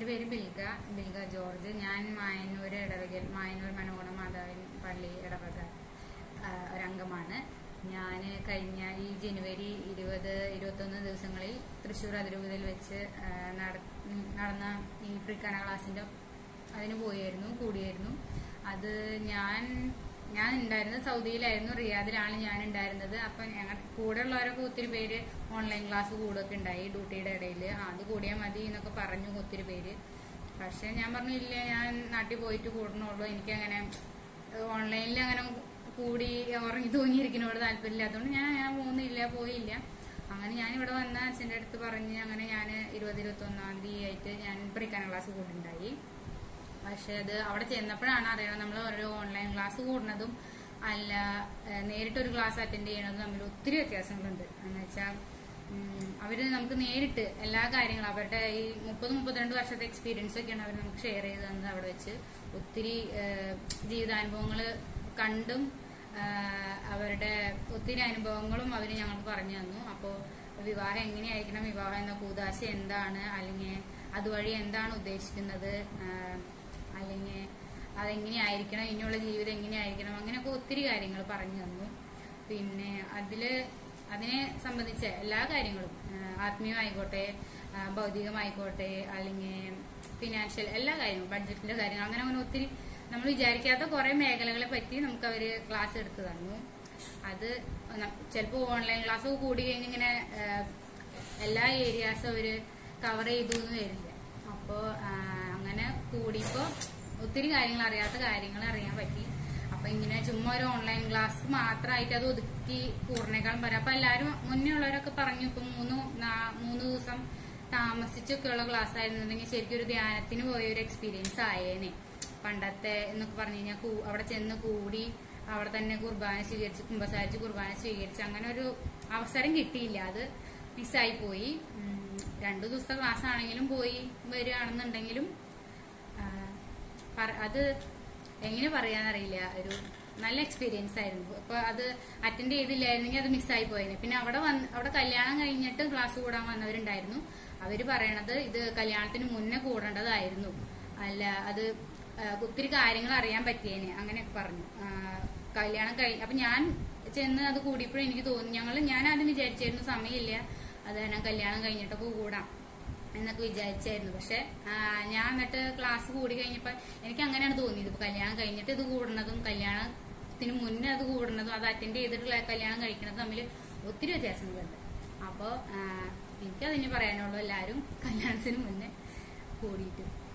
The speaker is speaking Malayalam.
പേര് ബിൽഗ ബിൽഗ ജോർജ് ഞാൻ മായന്നൂർ ഇടവകൽ മായന്നൂർ മനോഗുണ മാതാവിൻ പള്ളി ഇടവക ആ, ഒരംഗമാണ് ഞാൻ കഴിഞ്ഞ ഈ ജനുവരി ഇരുപത് ഇരുപത്തൊന്ന് ദിവസങ്ങളിൽ തൃശ്ശൂർ അതിരൂപതയിൽ വെച്ച് ആ, നട- നടന്ന ഈ പ്രിക്കാന ക്ലാസിന്റെ അതിന് പോയായിരുന്നു കൂടിയായിരുന്നു അത് ഞാൻ ഞാൻ ഉണ്ടായിരുന്നത് സൗദിയിലായിരുന്നു റിയാദിലാണ് ഞാൻ ഉണ്ടായിരുന്നത് അപ്പൊ ഞങ്ങൾ കൂടെ ഉള്ളവരൊക്കെ ഒത്തിരി പേര് ഓൺലൈൻ ക്ലാസ് കൂടുകയൊക്കെ ഉണ്ടായി ഡ്യൂട്ടിയുടെ ഇടയിൽ അത് കൂടിയാൽ മതി എന്നൊക്കെ പറഞ്ഞു ഒത്തിരി പേര് പക്ഷെ ഞാൻ പറഞ്ഞു ഇല്ല ഞാൻ നാട്ടിൽ പോയിട്ട് കൂടണുള്ളൂ എനിക്കങ്ങനെ ഓൺലൈനിൽ അങ്ങനെ കൂടി ഉറങ്ങി തൂങ്ങിയിരിക്കുന്നതോട് താല്പര്യമില്ലാത്തതുകൊണ്ട് ഞാൻ ഞാൻ പോകുന്നില്ല പോയില്ല അങ്ങനെ ഞാൻ ഇവിടെ വന്ന അച്ഛൻ്റെ അടുത്ത് പറഞ്ഞ് അങ്ങനെ ഞാൻ ഇരുപത് ഇരുപത്തി ഒന്നാം തീയതി ആയിട്ട് ഞാൻ പ്രിക്കാന ക്ലാസ് കൂടുണ്ടായി പക്ഷെ അത് അവിടെ ചെന്നപ്പോഴാണ് അറിയണം നമ്മൾ ഓരോ ഓൺലൈൻ ക്ലാസ് കൂടുന്നതും അല്ല ഏഹ് നേരിട്ടൊരു ക്ലാസ് അറ്റൻഡ് ചെയ്യണതും തമ്മിൽ ഒത്തിരി വ്യത്യാസങ്ങളുണ്ട് എന്ന് വെച്ചാൽ അവര് നമുക്ക് നേരിട്ട് എല്ലാ കാര്യങ്ങളും അവരുടെ ഈ മുപ്പത് മുപ്പത്തിരണ്ട് വർഷത്തെ എക്സ്പീരിയൻസ് ഒക്കെയാണ് അവർ നമുക്ക് ഷെയർ ചെയ്ത് തന്നത് അവിടെ വെച്ച് ഒത്തിരി ഏഹ് ജീവിതാനുഭവങ്ങൾ കണ്ടും ആഹ് അവരുടെ ഒത്തിരി അനുഭവങ്ങളും അവർ ഞങ്ങൾക്ക് പറഞ്ഞു തന്നു അപ്പോൾ വിവാഹം എങ്ങനെയായിരിക്കണം വിവാഹം എന്ന കൂതാശ എന്താണ് അല്ലെങ്കിൽ അതുവഴി എന്താണ് ഉദ്ദേശിക്കുന്നത് ആഹ് അല്ലെങ്കിൽ അതെങ്ങനെയായിരിക്കണം ഇനിയുള്ള ജീവിതം എങ്ങനെയായിരിക്കണം അങ്ങനെയൊക്കെ ഒത്തിരി കാര്യങ്ങൾ പറഞ്ഞു തന്നു പിന്നെ അതില് അതിനെ സംബന്ധിച്ച എല്ലാ കാര്യങ്ങളും ആഹ് ആത്മീയമായിക്കോട്ടെ ആഹ് ഭൗതികമായിക്കോട്ടെ അല്ലെങ്കിൽ ഫിനാൻഷ്യൽ എല്ലാ കാര്യങ്ങളും ബഡ്ജറ്റിന്റെ കാര്യങ്ങൾ അങ്ങനെ അങ്ങനെ ഒത്തിരി നമ്മൾ വിചാരിക്കാത്ത കുറെ മേഖലകളെ പറ്റി നമുക്ക് അവര് ക്ലാസ് എടുത്തു തന്നു അത് ചിലപ്പോൾ ഓൺലൈൻ ക്ലാസ് കൂടി കഴിഞ്ഞ് ഇങ്ങനെ ആഹ് എല്ലാ ഏരിയാസും അവര് കവർ ചെയ്തു എന്ന് വരില്ല അപ്പോ ആഹ് അങ്ങനെ കൂടിയപ്പോ ഒത്തിരി കാര്യങ്ങൾ അറിയാത്ത കാര്യങ്ങൾ അറിയാൻ പറ്റി അപ്പൊ ഇങ്ങനെ ചുമ്മാ ഒരു ഓൺലൈൻ ക്ലാസ് മാത്രമായിട്ട് അത് ഒതുക്കി കൂറിനേക്കാളും പറയാം അപ്പൊ എല്ലാരും മുന്നേ ഉള്ളവരൊക്കെ പറഞ്ഞു ഇപ്പൊ മൂന്ന് നാ- മൂന്ന് ദിവസം താമസിച്ചൊക്കെയുള്ള ക്ലാസ് ആയിരുന്നുണ്ടെങ്കിൽ ശരിക്കും ഒരു ധ്യാനത്തിന് പോയ ഒരു എക്സ്പീരിയൻസ് ആയേനെ പണ്ടത്തെ എന്നൊക്കെ പറഞ്ഞു കഴിഞ്ഞാൽ കൂ- അവിടെ ചെന്ന് കൂടി അവിടെ തന്നെ കുർബാന സ്വീകരിച്ച് കുമ്പസാരിച്ച് കുർബാന സ്വീകരിച്ച് അങ്ങനെ ഒരു അവസരം കിട്ടിയില്ല അത് മിസ്സായി പോയി ഉം, രണ്ടു ദിവസത്തെ ക്ലാസ് ആണെങ്കിലും പോയി വരികയാണെന്നുണ്ടെങ്കിലും ആ, പറ- അത് എങ്ങനെ പറയാന്നറിയില്ല ഒരു നല്ല എക്സ്പീരിയൻസ് ആയിരുന്നു അപ്പൊ അത് അറ്റൻഡ് ചെയ്തില്ലായിരുന്നെങ്കിൽ അത് മിസ്സായി പോയേനെ പിന്നെ അവിടെ വന്ന് അവിടെ കല്യാണം കഴിഞ്ഞിട്ട് ക്ലാസ് കൂടാൻ വന്നവരുണ്ടായിരുന്നു അവര് പറയണത് ഇത് കല്യാണത്തിന് മുന്നേ കൂടേണ്ടതായിരുന്നു അല്ല അത് ആ, ഒത്തിരി കാര്യങ്ങൾ അറിയാൻ പറ്റിയേനെ അങ്ങനെയൊക്കെ പറഞ്ഞു ആ, കല്യാണം കഴിഞ്ഞ അപ്പൊ ഞാൻ ചെന്ന് അത് കൂടിയപ്പോഴും എനിക്ക് തോന്നി ഞങ്ങൾ ഞാൻ ആദ്യം വിചാരിച്ചായിരുന്നു സമയമില്ല അത് തന്നെ കല്യാണം കഴിഞ്ഞിട്ടൊക്കെ കൂടാം എന്നൊക്കെ വിചാരിച്ചായിരുന്നു പക്ഷെ ആ, ഞാൻ എന്നിട്ട് ക്ലാസ് കൂടി കഴിഞ്ഞപ്പോ എനിക്ക് അങ്ങനെയാണ് തോന്നിയത് ഇപ്പൊ കല്യാണം കഴിഞ്ഞിട്ട് ഇത് കൂടുന്നതും കല്യാണത്തിന് മുന്നേ അത് കൂടുന്നതും അത് അറ്റൻഡ് ചെയ്തിട്ടുള്ള കല്യാണം കഴിക്കുന്നതും തമ്മിൽ ഒത്തിരി വ്യത്യാസങ്ങളുണ്ട് അപ്പോ ആ, എനിക്കതിന് പറയാനുള്ളൂ എല്ലാവരും കല്യാണത്തിന് മുന്നേ കൂടിയിട്ട്